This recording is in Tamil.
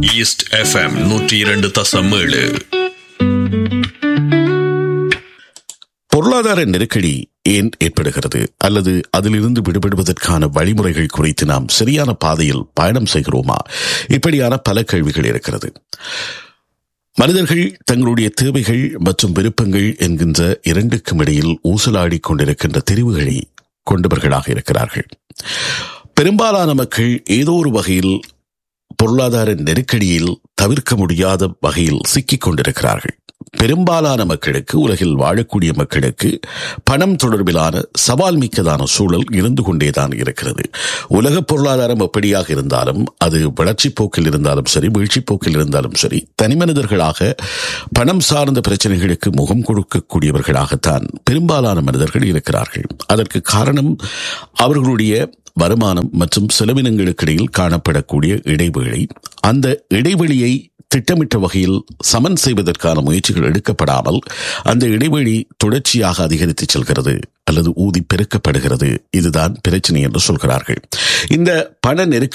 ஈஸ்ட் எஃப்எம் நூற்றி இரண்டு தசம் ஏழு பொருளாதார நெருக்கடி ஏன் ஏற்படுகிறது அல்லது அதிலிருந்து விடுபடுவதற்கான வழிமுறைகள் குறித்து நாம் சரியான பாதையில் பயணம் செய்கிறோமா இப்படியான பல கேள்விகள் இருக்கிறது மனிதர்கள் தங்களுடைய தேவைகள் மற்றும் விருப்பங்கள் என்கின்ற இரண்டுக்கும் இடையில் ஊசலாடி கொண்டிருக்கின்ற தெரிவுகளை கொண்டவர்களாக இருக்கிறார்கள் பெரும்பாலான மக்கள் ஏதோ ஒரு வகையில் பொருளாதார நெருக்கடியில் தவிர்க்க முடியாத வகையில் சிக்கிக் கொண்டிருக்கிறார்கள் பெரும்பாலான மக்களுக்கு உலகில் வாழக்கூடிய மக்களுக்கு பணம் தொடர்பிலான சவால் மிக்கதான சூழல் இருந்து கொண்டேதான் இருக்கிறது உலக பொருளாதாரம் எப்படியாக இருந்தாலும் அது வளர்ச்சி போக்கில் இருந்தாலும் சரி வீழ்ச்சி போக்கில் இருந்தாலும் சரி தனிமனிதர்களாக பணம் சார்ந்த பிரச்சனைகளுக்கு முகம் கொடுக்கக்கூடியவர்களாகத்தான் பெரும்பாலான மனிதர்கள் இருக்கிறார்கள் அதற்கு காரணம் அவர்களுடைய வருமானம் மற்றும் செலவினங்களுக்கு இடையில் காணப்படக்கூடிய இடைவெளி அந்த இடைவெளியை திட்டமிட்ட வகையில் சமன் செய்வதற்கான முயற்சிகள் எடுக்கப்படாமல் அந்த இடைவெளி தொடர்ச்சியாக அதிகரித்து செல்கிறது அல்லது ஊதி பெருக்கப்படுகிறது இதுதான் பிரச்சனை என்று சொல்கிறார்கள் இந்த பண நெருக்கடி